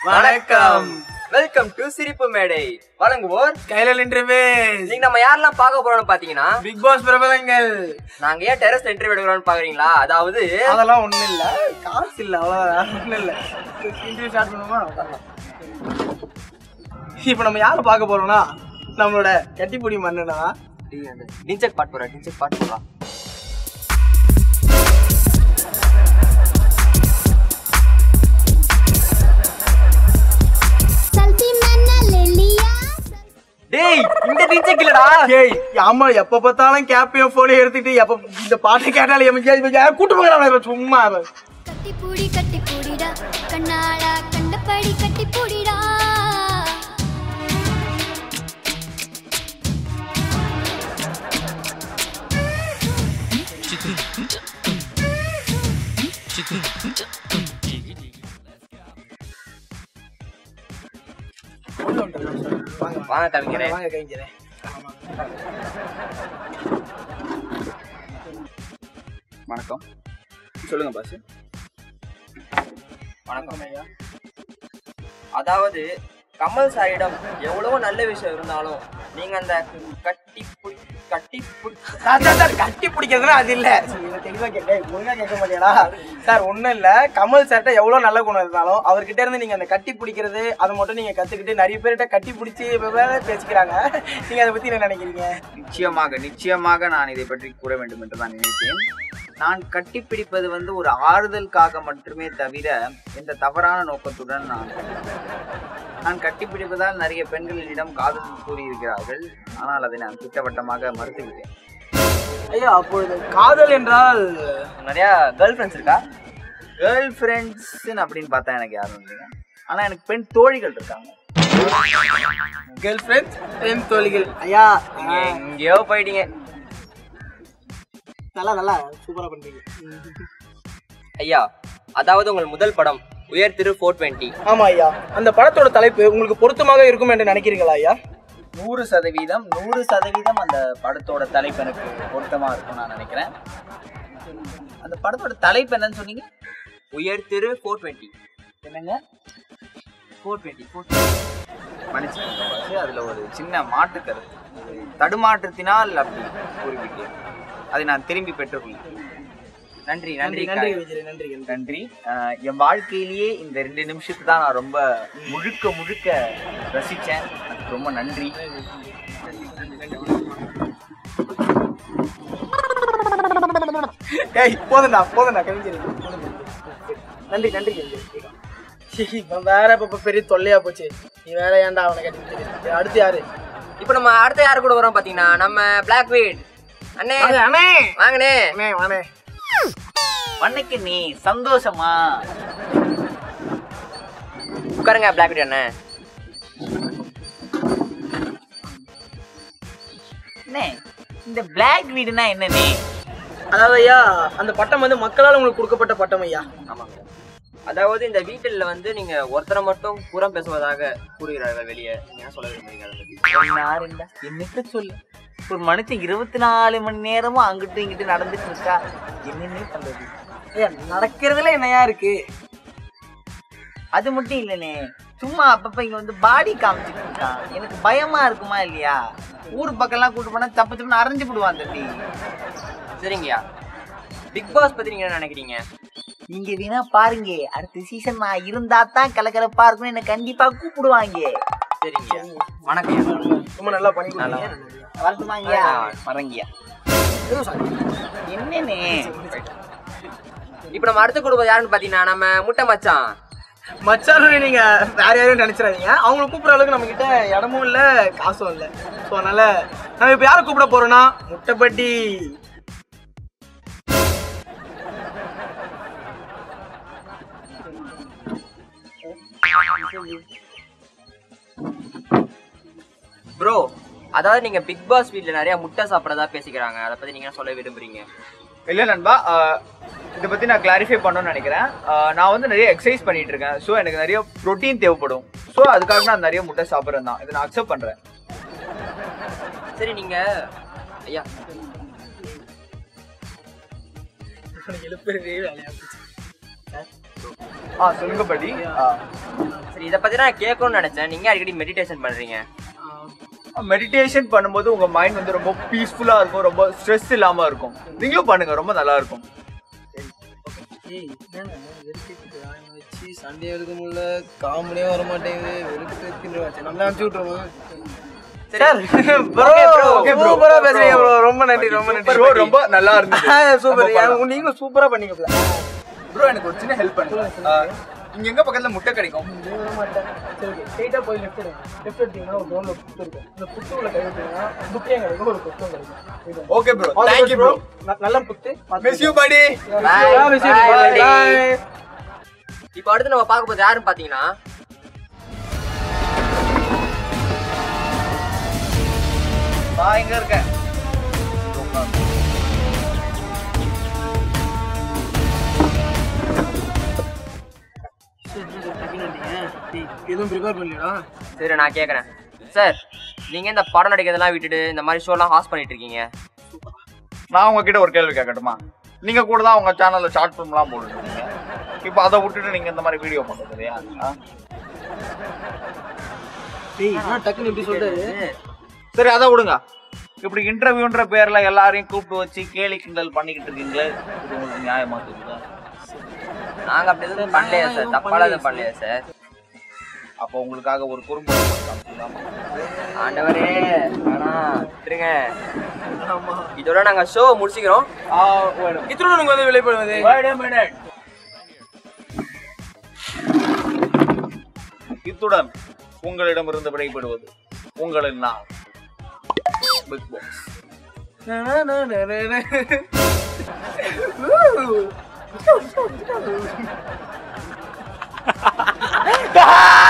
வணக்கம் welcome to சிரிப்பு மேடை வழங்குவோர் கையில நின்று இன்னைக்கு நம்ம யாரெல்லாம் பார்க்க போறோம்னு பாத்தீங்கன்னா பிக் பாஸ் பிரபலங்கள் நாங்க ஏன் டெரஸ் இன்டர்வியூ எடுக்கிறோம்னு பாக்குறீங்களா அதாவது அதெல்லாம் ஒண்ணும் இல்ல காசு இல்ல அவ்வளவுதான் ஒண்ணும் இல்ல இன்டர்வியூ ஸ்டார்ட் பண்ணுமா இப்போ நம்ம யாரை பார்க்க போறோம்னா நம்மளோட கட்டிப்புடி மன்னனா டிஞ்சக் பாட் போறா டிஞ்சக் பாட் போறா Salty manna lilia. டேய் இந்த டிஞ்சக் இல்லடா ஏய் ஆமா எப்ப பார்த்தாலும் கேப்பையும் போனையும் எடுத்துட்டு எப்ப இந்த பாட்டை கேட்டாலும் எமக்கு கூட்டு போகிறான் சும்மா கட்டி பூடி கட்டி பூடிடா கண்ணாடா கண்டபடி கட்டி பூடிடா வாங்க வாங்க கவிஞரே வாங்க கவிஞரே வணக்கம் சொல்லுங்க பாஸ் வணக்கம் ஐயா அதாவது கமல் சாரிடம் எவ்வளவோ நல்ல விஷயம் இருந்தாலும் நீங்க அந்த கட்டி புடி கட்டி புடி சார், சார், சார், கட்டி பிடிக்கிறதுனா அது இல்ல இதை தெளிவா கேட்க ஒழுங்கா கேட்க மாட்டியாடா சார் ஒண்ணும் இல்ல கமல் சார்ட்ட எவ்வளவு நல்ல குணம் இருந்தாலும் அவர்கிட்ட இருந்து நீங்க அந்த கட்டி பிடிக்கிறது அதை மட்டும் நீங்க கத்துக்கிட்டு நிறைய பேர்கிட்ட கட்டி பிடிச்சி வெவ்வேறு பேசிக்கிறாங்க நீங்க அதை பத்தி என்ன நினைக்கிறீங்க நிச்சயமாக நிச்சயமாக நான் இதை பற்றி கூற வேண்டும் என்று தான் நினைத்தேன் நான் கட்டிப்பிடிப்பது வந்து ஒரு ஆறுதலுக்காக மட்டுமே தவிர எந்த தவறான நோக்கத்துடன் நான் நான் கட்டிப்பிடிப்பதால் நிறைய பெண்கள் என்னிடம் காதல் கூறியிருக்கிறார்கள் ஆனால் அதை நான் திட்டவட்டமாக மறுத்துவிட்டேன் ஐயா அப்பொழுது காதல் என்றால் நிறைய கேர்ள் ஃப்ரெண்ட்ஸ் இருக்கா கேர்ள் ஃப்ரெண்ட்ஸ்ன்னு அப்படின்னு பார்த்தா எனக்கு யாரும் இல்லைங்க ஆனால் எனக்கு பெண் தோழிகள் இருக்காங்க கேர்ள் ஃப்ரெண்ட்ஸ் பெண் தோழிகள் ஐயா நீங்க எங்கேயோ போயிட்டீங்க நல்லா நல்லா சூப்பரா பண்றீங்க ஐயா அதாவது உங்கள் முதல் படம் உயர் திரு ஃபோர் டுவெண்ட்டி ஆமா ஐயா அந்த படத்தோட தலைப்பு உங்களுக்கு பொருத்தமாக இருக்கும் என்று நினைக்கிறீங்களா ஐயா நூறு சதவீதம் நூறு சதவீதம் அந்த படத்தோட தலைப்பு எனக்கு பொருத்தமா இருக்கும் நான் நினைக்கிறேன் அந்த படத்தோட தலைப்பு என்னன்னு சொன்னீங்க உயர் திரு ஃபோர் டுவெண்ட்டி என்னங்க ஃபோர் டுவெண்ட்டி ஃபோர் மன்னிச்சுக்கோங்க பாஸ். அதுல ஒரு சின்ன மாற்று கருத்து தடுமாற்றத்தினால் அப்படி குறிப்பிட்டேன் அதை நான் திரும்பி பெற்றுக்கொள்கிறேன் நன்றி நன்றி நன்றி நன்றி கா- விஜய் நன்றி நன்றி ஆஹ் என் வாழ்க்கையிலேயே இந்த ரெண்டு நிமிஷத்தை தான் நான் ரொம்ப முழுக்க முழுக்க ரசிச்சேன் அதுக்கு ரொம்ப நன்றி ஏய் போதும்டா போதும்டா கவிஞர் போதும்டா. நன்றி நன்றி கவிஞர் இவன் வேற இப்ப இப்ப பெரிய தொல்லையா போச்சு நீ வேற ஏன்டா அவனை கட்டி அடுத்து யாரு இப்போ நம்ம அடுத்த யாரு கூட வரோம் பாத்தீங்கன்னா நம்ம பிளாக் வீட் அண்ணே வாங்க, அண்ணே வாங்கண்ணே அண்ணே வாண்ணே வணக்கம் நீ சந்தோஷமா உட்காருங்க பிளாக் வீட் அண்ணே என்ன இந்த பிளாக் வீடுனா என்னன்னு அதாவது ஐயா அந்த பட்டம் வந்து மக்களால் உங்களுக்கு கொடுக்கப்பட்ட பட்டம் ஐயா ஆமாங்க அதாவது இந்த வீட்டில் வந்து நீங்க ஒருத்தரை மட்டும் புறம் பேசுவதாக கூறுகிறார்கள் வெளியே நீங்க என்ன சொல்ல விரும்புறீங்க அதை பத்தி? என்னத்த சொல்லு ஒரு மனுஷன் இருபத்தி நாலு மணி நேரமும் அங்கிட்டும் இங்கிட்டு நடந்துட்டு இருக்கா என்னன்னே பண்றது ஐயா நடக்கிறதுல என்னையா இருக்கு அது மட்டும் இல்லனே சும்மா அப்பப்ப இங்க வந்து பாடி காமிச்சிட்டு இருக்கான் எனக்கு பயமா இருக்குமா இல்லையா ஊர் பக்கம்லாம் கூட்டு போனா தப்பு தப்புன்னு அரைஞ்சு விடுவான் தம்பி சரிங்கய்யா பிக் பாஸ் பத்தி நீங்க என்ன நினைக்கிறீங்க நீங்க வேணா பாருங்க அடுத்த சீசன் நான் இருந்தா தான் கலக்கலப்பா இருக்கும்னு என்ன கண்டிப்பா கூப்பிடுவாங்க சரிங்கய்யா வணக்கம் ரொம்ப நல்லா பண்ணி கொடுத்தீங்க. வரட்டுமாங்கயா வரங்கய்யா என்னன்னு இப்போ நம்ம அடுத்த குடும்பம் யாருன்னு பாத்தீங்கன்னா நம்ம முட்டை மச்சான் மச்சான் நீங்க வேற யாரையும் நினைச்சிடாதீங்க அவங்கள கூப்பிடுற அளவுக்கு நம்ம கிட்ட இடமும் இல்ல காசும் இல்ல ஸோ அதனால நம்ம இப்ப யாரை கூப்பிட போறோம்னா முட்டைப்பட்டி ப்ரோ அதாவது நீங்க பிக் பாஸ் வீட்ல நிறைய முட்டை சாப்பிடறதா பேசிக்கிறாங்க அதை பத்தி நீங்க என்ன சொல்ல விரும்புறீங்க இல்ல நண்பா இதை பத்தி நான் கிளாரிஃபை பண்ணணும்னு நினைக்கிறேன் ஆஹ் நான் வந்து நிறைய எக்ஸசைஸ் பண்ணிட்டு இருக்கேன் ஸோ எனக்கு நிறைய ப்ரோட்டீன் தேவைப்படும் ஸோ அதுக்காக நான் நிறைய முட்டை சாப்பிட்றேன் தான் இதை நான் அக்செப்ட் பண்றேன் சரி நீங்க ஐயா எழுப்புறதே வேலையா போச்சு ஆ சொல்லுங்க படி ஆ சரி இதை பத்தி நான் கேட்கணும்னு நினைச்சேன் நீங்க அடிக்கடி மெடிடேஷன் பண்றீங்க மெடிடேஷன் பண்ணும்போது உங்க மைண்ட் வந்து ரொம்ப பீஸ்ஃபுல்லா இருக்கும் ரொம்ப ஸ்ட்ரெஸ் இல்லாம இருக்கும் நீங்களும் பண்ணுங்க ரொம்ப நல்லா இருக்கும் ஏய் என்னண்ணா வெறுப்பிட்டு வாங்கி வச்சு சண்டே எடுக்க முடியல காமெடியே வர மாட்டேங்குது வெறுப்பு தின்னு நல்லா அனுப்பிச்சு விட்டுருவோம் sir bro Okay bro, okay bro. சூப்பரா பேசுறீங்க ப்ரோ ரொம்ப நன்றி ரொம்ப நன்றி ஷோ ரொம்ப நல்லா இருந்துச்சு சூப்பர் நீங்க சூப்பரா பண்ணீங்க bro. ப்ரோ எனக்கு ஒரு சின்ன ஹெல்ப் பண்ணுங்க இங்க எங்க பக்கத்துல முட்டை கிடைக்கும் இங்கே வர மாட்டேன் சரி ஓகே ஸ்ட்ரெயிட்டாக போய் லெஃப்ட் எடுங்க லெஃப்ட் எடுத்தீங்கன்னா ஒரு கிரௌண்டில் புத்து இருக்கும் இந்த புத்து உள்ள கை விட்டீங்கன்னா புக்கையும் கிடைக்கும் ஒரு புத்தம் கிடைக்கும் okay bro thank you bro நல்ல புத்து miss you buddy Bye. Miss you Bye, buddy. Bye இப்போ அடுத்து நம்ம பார்க்க போறது யாருன்னு பாத்தீங்கன்னா நான் இங்க இருக்கேன் எதுவும் ப்ரிப்பேர் பண்ணலையா சரி நான் கேட்குறேன் சார் நீங்க இந்த படம் நடிக்கிறதெல்லாம் விட்டுட்டு இந்த மாதிரி ஷோலாம் ஹாஸ் பண்ணிட்டு இருக்கீங்க நான் உங்ககிட்ட ஒரு கேள்வி கேட்கட்டுமா நீங்க கூட தான் உங்க சேனல்ல ஷார்ட் ஃபிலிம்லாம் போட்டுருக்கீங்க இப்போ அதை விட்டுட்டு நீங்க இந்த மாதிரி வீடியோ பண்றது இல்லையா ஆ? டேய் என்ன டக்குன்னு இப்படி சொல்றாரு சரி அதை விடுங்க இப்படி இன்டர்வியூன்ற பேர்ல எல்லாரையும் கூப்பிட்டு வச்சு கேலி கிண்டல் பண்ணிக்கிட்டு இருக்கீங்களே இது உங்களுக்கு நியாயமா தெரியுதா நாங்க அப்படி எதுவும் பண்ணலையா சார் தப்பால எதுவும் பண்ணலையா சார் அப்போ உங்களுக்காக ஒரு குறும்படம் காமிக்கலாமா? ஆண்டவரே ஆனா விட்டுருங்க இதோட நாங்க ஷோ முடிச்சுக்கிறோம் ஆ, wait a minute. இத்தனை உனக்கு வந்து விளைப்படுவது Wait a minute. இத்துடன் உங்களிடமிருந்து விடைபெறுவது உங்களின் நான் பிக் பாஸ் Ah!